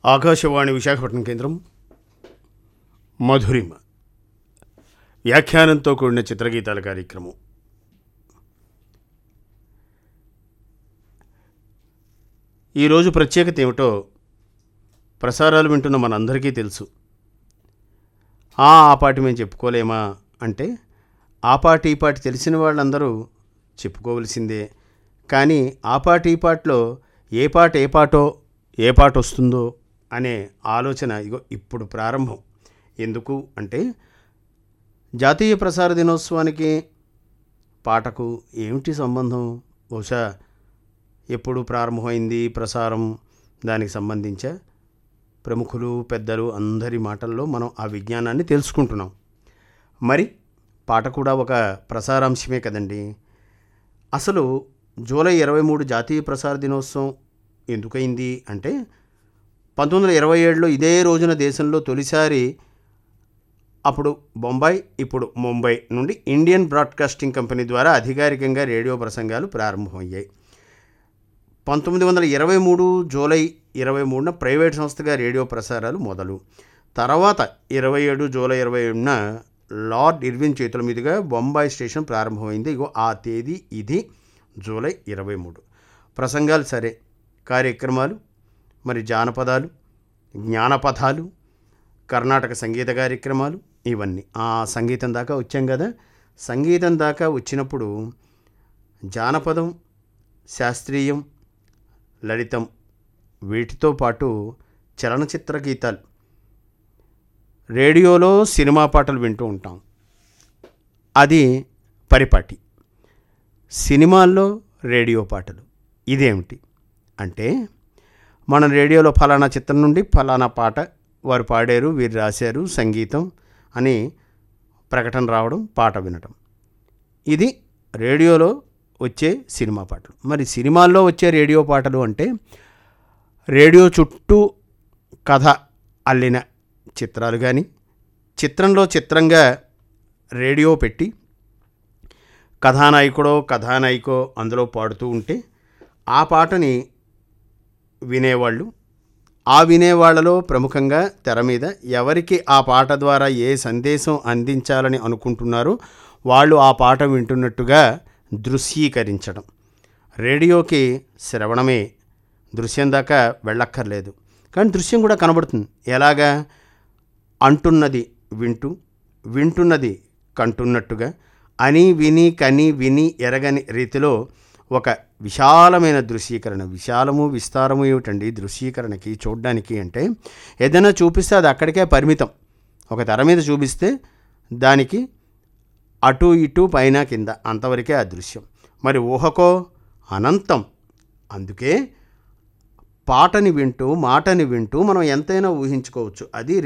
ఆకాశవాణి విశాఖపట్నం కేంద్రం మధురిమ వ్యాఖ్యానంతో కూడిన చిత్రగీతాల కార్యక్రమం ఈరోజు ప్రత్యేకత ఏమిటో ప్రసారాలు వింటున్న మనందరికీ తెలుసు ఆ ఆ పాటి మేము చెప్పుకోలేమా అంటే ఆ పాటి ఈ పాటి తెలిసిన వాళ్ళందరూ చెప్పుకోవలసిందే కానీ ఆ పాటి ఈ పాటలో ఏ పాట ఏ పాటో ఏ పాట వస్తుందో అనే ఆలోచన ఇగో ఇప్పుడు ప్రారంభం ఎందుకు అంటే జాతీయ ప్రసార దినోత్సవానికి పాటకు ఏమిటి సంబంధం బహుశా ఎప్పుడు ప్రారంభమైంది ప్రసారం దానికి సంబంధించే ప్రముఖులు పెద్దలు అందరి మాటల్లో మనం ఆ విజ్ఞానాన్ని తెలుసుకుంటున్నాం మరి పాట కూడా ఒక ప్రసారాంశమే కదండి అసలు జూలై ఇరవై మూడు జాతీయ ప్రసార దినోత్సవం ఎందుకైంది అంటే పంతొమ్మిది వందల ఇరవై ఏడులో ఇదే రోజున దేశంలో తొలిసారి అప్పుడు బొంబాయి ఇప్పుడు ముంబై నుండి ఇండియన్ బ్రాడ్కాస్టింగ్ కంపెనీ ద్వారా అధికారికంగా రేడియో ప్రసంగాలు ప్రారంభమయ్యాయి పంతొమ్మిది వందల ఇరవై మూడు జూలై ఇరవై మూడున ప్రైవేట్ సంస్థగా రేడియో ప్రసారాలు మొదలు తర్వాత ఇరవై ఏడు జూలై ఇరవై ఏడున లార్డ్ ఇర్విన్ చేతుల మీదుగా బొంబాయి స్టేషన్ ప్రారంభమైంది ఇగో ఆ తేదీ ఇది జూలై ఇరవై మూడు ప్రసంగాలు సరే కార్యక్రమాలు మరి జానపదాలు జ్ఞానపథాలు కర్ణాటక సంగీత కార్యక్రమాలు ఇవన్నీ ఆ సంగీతం దాకా వచ్చాం కదా సంగీతం దాకా వచ్చినప్పుడు జానపదం శాస్త్రీయం లలితం వీటితో పాటు చలనచిత్ర గీతాలు రేడియోలో సినిమా పాటలు వింటూ ఉంటాం అది పరిపాటి సినిమాల్లో రేడియో పాటలు ఇదేమిటి అంటే మన రేడియోలో ఫలానా చిత్రం నుండి ఫలానా పాట వారు పాడారు వీరు రాశారు సంగీతం అని ప్రకటన రావడం పాట వినటం ఇది రేడియోలో వచ్చే సినిమా పాటలు మరి సినిమాల్లో వచ్చే రేడియో పాటలు అంటే రేడియో చుట్టూ కథ అల్లిన చిత్రాలు కానీ చిత్రంలో చిత్రంగా రేడియో పెట్టి కథానాయకుడో కథానాయికో అందులో పాడుతూ ఉంటే ఆ పాటని వినేవాళ్ళు ఆ వినేవాళ్లలో ప్రముఖంగా తెర మీద ఎవరికి ఆ పాట ద్వారా ఏ సందేశం అందించాలని అనుకుంటున్నారో వాళ్ళు ఆ పాట వింటున్నట్టుగా దృశ్యీకరించడం రేడియోకి శ్రవణమే దృశ్యం దాకా వెళ్ళక్కర్లేదు కానీ దృశ్యం కూడా కనబడుతుంది ఎలాగా అంటున్నది వింటూ వింటున్నది కంటున్నట్టుగా అని విని కని విని ఎరగని రీతిలో ఒక విశాలమైన దృశ్యీకరణ విశాలము విస్తారము ఏమిటండి దృశ్యీకరణకి చూడడానికి అంటే ఏదైనా చూపిస్తే అది అక్కడికే పరిమితం ఒక తెర మీద చూపిస్తే దానికి అటు ఇటు పైన కింద అంతవరకే ఆ దృశ్యం మరి ఊహకో అనంతం అందుకే పాటని వింటూ మాటని వింటూ మనం ఎంతైనా ఊహించుకోవచ్చు అది